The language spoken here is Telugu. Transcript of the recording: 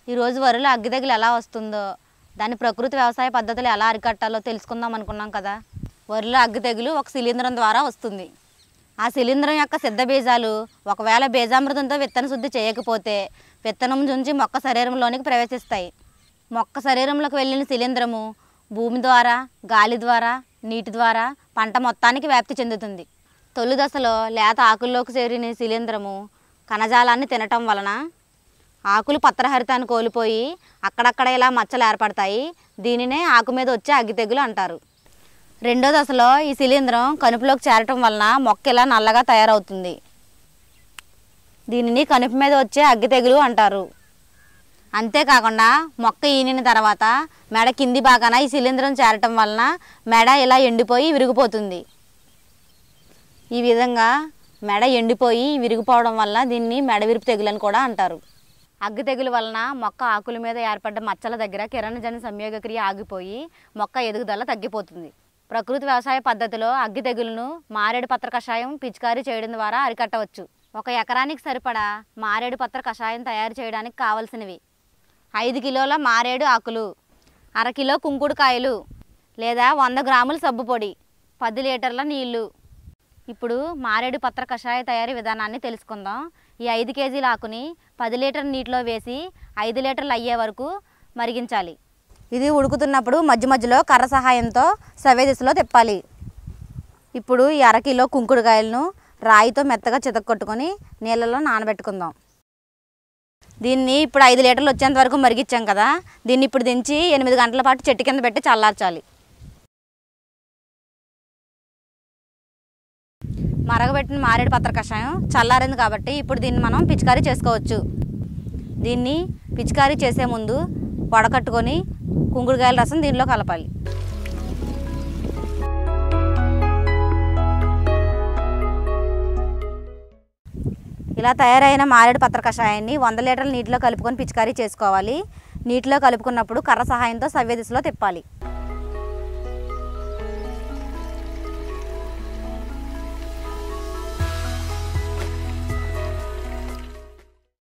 ఈరోజు వరిలో అగ్గి తెగులు ఎలా వస్తుందో దాని ప్రకృతి వ్యవసాయ పద్ధతులు ఎలా అరికట్టాలో తెలుసుకుందాం అనుకున్నాం కదా వరిలో అగ్గి తెగులు ఒక శిలీంధ్రం ద్వారా వస్తుంది ఆ శిలీంధ్రం యొక్క సిద్ధ బీజాలు ఒకవేళ బీజామృతంతో విత్తన శుద్ధి చేయకపోతే విత్తనం నుంచి మొక్క శరీరంలోనికి ప్రవేశిస్తాయి మొక్క శరీరంలోకి వెళ్ళిన శిలీంధ్రము భూమి ద్వారా గాలి ద్వారా నీటి ద్వారా పంట మొత్తానికి వ్యాప్తి చెందుతుంది తొలి దశలో లేత ఆకుల్లోకి చేరిన శిలీంధ్రము కణజాలాన్ని తినటం వలన ఆకులు పత్రహరితాన్ని కోల్పోయి అక్కడక్కడ ఇలా మచ్చలు ఏర్పడతాయి దీనినే ఆకు మీద వచ్చే అగ్గి తెగులు అంటారు రెండో దశలో ఈ శిలీంధ్రం కనుపులోకి చేరటం వలన మొక్క ఇలా నల్లగా తయారవుతుంది దీనిని కనుపు మీద వచ్చే అగ్గి తెగులు అంటారు అంతేకాకుండా మొక్క ఈనిన తర్వాత మెడ కింది భాగాన ఈ శిలీంధ్రం చేరటం వలన మెడ ఇలా ఎండిపోయి విరిగిపోతుంది ఈ విధంగా మెడ ఎండిపోయి విరిగిపోవడం వల్ల దీన్ని మెడ విరుపు తెగులు అని కూడా అంటారు అగ్గి తెగులు వలన మొక్క ఆకుల మీద ఏర్పడ్డ మచ్చల దగ్గర కిరణజన సంయోగ క్రియ ఆగిపోయి మొక్క ఎదుగుదల తగ్గిపోతుంది ప్రకృతి వ్యవసాయ పద్ధతిలో అగ్గి తెగులను మారేడు పత్ర కషాయం పిచికారీ చేయడం ద్వారా అరికట్టవచ్చు ఒక ఎకరానికి సరిపడా మారేడు పత్ర కషాయం తయారు చేయడానికి కావలసినవి ఐదు కిలోల మారేడు ఆకులు అర కిలో కుంకుడుకాయలు లేదా వంద గ్రాముల సబ్బు పొడి పది లీటర్ల నీళ్లు ఇప్పుడు మారేడు పత్ర కషాయ తయారీ విధానాన్ని తెలుసుకుందాం ఈ ఐదు కేజీల ఆకుని పది లీటర్ నీటిలో వేసి ఐదు లీటర్లు అయ్యే వరకు మరిగించాలి ఇది ఉడుకుతున్నప్పుడు మధ్య మధ్యలో కర్ర సహాయంతో సవ్య దిశలో తిప్పాలి ఇప్పుడు ఈ అరకిలో కుంకుడుకాయలను రాయితో మెత్తగా చితక్కొట్టుకొని నీళ్ళలో నానబెట్టుకుందాం దీన్ని ఇప్పుడు ఐదు లీటర్లు వచ్చేంత వరకు మరిగించాం కదా దీన్ని ఇప్పుడు దించి ఎనిమిది గంటల పాటు చెట్టు కింద పెట్టి చల్లార్చాలి మరగబెట్టిన మారేడు పత్ర కషాయం చల్లారింది కాబట్టి ఇప్పుడు దీన్ని మనం పిచికారీ చేసుకోవచ్చు దీన్ని పిచికారీ చేసే ముందు వడకట్టుకొని కుంకుడుకాయల రసం దీనిలో కలపాలి ఇలా తయారైన మారేడు పత్ర కషాయాన్ని వంద లీటర్ల నీటిలో కలుపుకొని పిచికారీ చేసుకోవాలి నీటిలో కలుపుకున్నప్పుడు కర్ర సహాయంతో సవ్య దిశలో తిప్పాలి